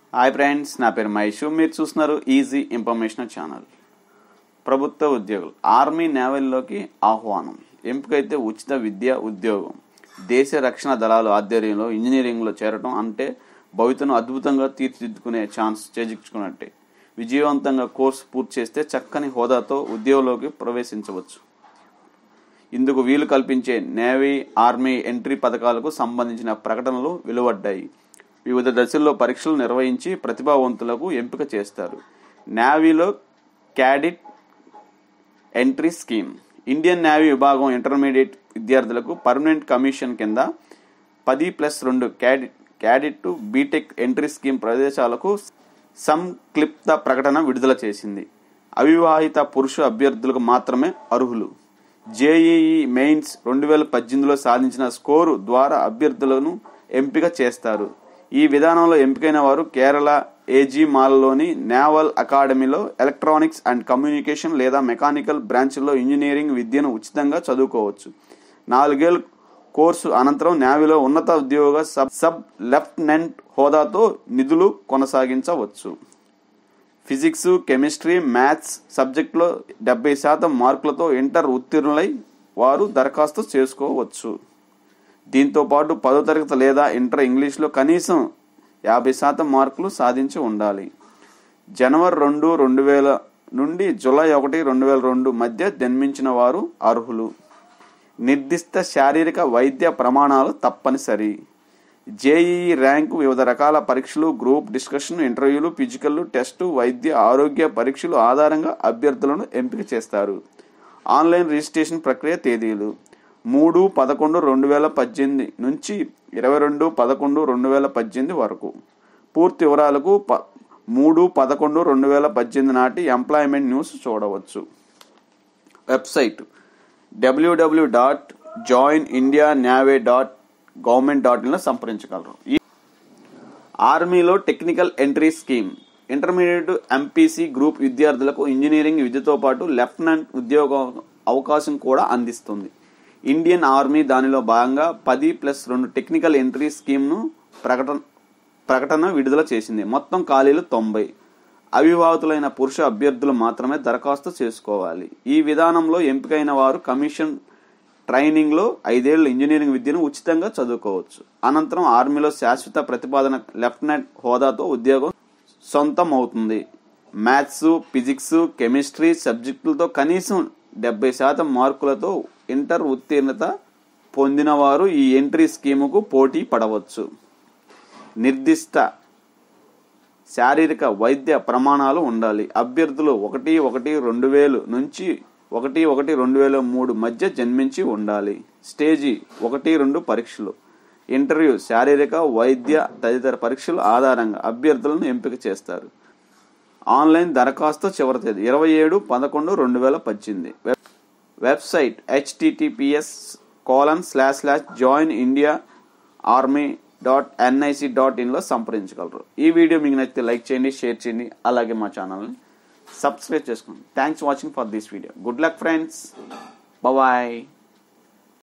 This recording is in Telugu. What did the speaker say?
హాయ్ ఫ్రెండ్స్ నా పేరు మహేష్ మీరు చూస్తున్నారు ఈజీ ఇన్ఫర్మేషన్ ఛానల్ ప్రభుత్వ ఉద్యోగులు ఆర్మీ నేవల్లోకి ఆహ్వానం ఎంపికైతే ఉచిత విద్య ఉద్యోగం దేశ రక్షణ దళాలు ఆధ్వర్యంలో ఇంజనీరింగ్లో చేరడం అంటే భవితను అద్భుతంగా తీర్చిదిద్దుకునే ఛాన్స్ చేజిక్చుకున్నట్టే విజయవంతంగా కోర్సు పూర్తి చేస్తే చక్కని హోదాతో ఉద్యోగంలోకి ప్రవేశించవచ్చు ఇందుకు వీలు కల్పించే నేవీ ఆర్మీ ఎంట్రీ పథకాలకు సంబంధించిన ప్రకటనలు వెలువడ్డాయి వివిధ దశల్లో పరీక్షలు నిర్వహించి ప్రతిభావంతులకు ఎంపిక చేస్తారు నేవీలో cadet entry scheme Indian navy విభాగం ఇంటర్మీడియట్ విద్యార్థులకు పర్మనెంట్ కమిషన్ కింద పది ప్లస్ రెండు cadet cadet to BTech entry scheme ప్రదేశాలకు సంక్లిప్త ప్రకటన విడుదల చేసింది అవివాహిత పురుష అభ్యర్థులకు మాత్రమే అర్హులు జేఈఈ మెయిన్స్ రెండు వేల పద్దెనిమిదిలో సాధించిన స్కోరు ద్వారా అభ్యర్థులను ఎంపిక చేస్తారు ఈ విధానంలో ఎంపికైన వారు కేరళ ఏజీ మాల్లోని నేవల్ అకాడమీలో ఎలక్ట్రానిక్స్ అండ్ కమ్యూనికేషన్ లేదా మెకానికల్ బ్రాంచ్లో ఇంజనీరింగ్ విద్యను ఉచితంగా చదువుకోవచ్చు నాలుగేళ్ల కోర్సు అనంతరం నేవీలో ఉన్నత ఉద్యోగ సబ్ సబ్ లెఫ్టినెంట్ హోదాతో నిధులు కొనసాగించవచ్చు ఫిజిక్స్ కెమిస్ట్రీ మ్యాథ్స్ సబ్జెక్టులో డెబ్బై శాతం మార్కులతో ఇంటర్ ఉత్తీర్ణులై వారు దరఖాస్తు చేసుకోవచ్చు దీంతో పాటు పదో తరగతి లేదా ఇంటర్ ఇంగ్లీష్లో కనీసం యాభై శాతం మార్కులు సాధించి ఉండాలి జనవరి రెండు రెండు వేల నుండి జూలై ఒకటి రెండు వేల రెండు మధ్య జన్మించిన వారు అర్హులు నిర్దిష్ట శారీరక వైద్య ప్రమాణాలు తప్పనిసరి జేఈఈ ర్యాంకు వివిధ రకాల పరీక్షలు గ్రూప్ డిస్కషన్ ఇంటర్వ్యూలు ఫిజికల్ టెస్టు వైద్య ఆరోగ్య పరీక్షలు ఆధారంగా అభ్యర్థులను ఎంపిక చేస్తారు ఆన్లైన్ రిజిస్ట్రేషన్ ప్రక్రియ తేదీలు మూడు పదకొండు రెండు వేల పద్దెనిమిది నుంచి ఇరవై రెండు పదకొండు రెండు వేల పద్దెనిమిది వరకు పూర్తి వివరాలకు ప మూడు పదకొండు రెండు వేల పద్దెనిమిది నాటి ఎంప్లాయ్మెంట్ న్యూస్ చూడవచ్చు website W W dot join India navy dot government dot ఇన్లో సంప్రదించగలరు ఈ ఆర్మీలో technical entry scheme intermediate MPC group విద్యార్థులకు ఇంజనీరింగ్ విద్యతో పాటు లెఫ్టినెంట్ ఉద్యోగ అవకాశం కూడా అందిస్తుంది ఇండియన్ ఆర్మీ దానిలో భాగంగా పది ప్లస్ రెండు టెక్నికల్ ఎంట్రీ స్కీమ్ను ప్రకటన ప్రకటన విడుదల చేసింది మొత్తం ఖాళీలు తొంభై అవివాహితులైన పురుష అభ్యర్థులు మాత్రమే దరఖాస్తు చేసుకోవాలి ఈ విధానంలో ఎంపికైన వారు కమిషన్ ట్రైనింగ్లో ఐదేళ్ల ఇంజనీరింగ్ విద్యను ఉచితంగా చదువుకోవచ్చు అనంతరం ఆర్మీలో శాశ్వత ప్రతిపాదన లెఫ్టినెంట్ హోదాతో ఉద్యోగం సొంతం అవుతుంది మ్యాథ్స్ ఫిజిక్స్ కెమిస్ట్రీ సబ్జెక్టులతో కనీసం డెబ్బై శాతం మార్కులతో ఇంటర్ ఉత్తీర్ణత పొందిన వారు ఈ ఎంట్రీ స్కీముకు పోటీ పడవచ్చు నిర్దిష్ట శారీరక వైద్య ప్రమాణాలు ఉండాలి అభ్యర్థులు ఒకటి ఒకటి రెండు వేలు నుంచి ఒకటి ఒకటి రెండు వేల మూడు మధ్య జన్మించి ఉండాలి స్టేజీ ఒకటి రెండు పరీక్షలు ఇంటర్వ్యూ శారీరక వైద్య తదితర పరీక్షల ఆధారంగా అభ్యర్థులను ఎంపిక చేస్తారు ఆన్లైన్ దరఖాస్తు చివరి తేదీ ఇరవై ఏడు పదకొండు రెండు వేల పద్దెనిమిది website HTTPS colon slash slash join India army dot NIC dot ఇన్లో సంప్రదించగలరు ఈ వీడియో మీకు నచ్చితే లైక్ చేయండి షేర్ చేయండి అలాగే మా ఛానల్ని సబ్స్క్రైబ్ చేసుకోండి thanks watching for this video good luck friends bye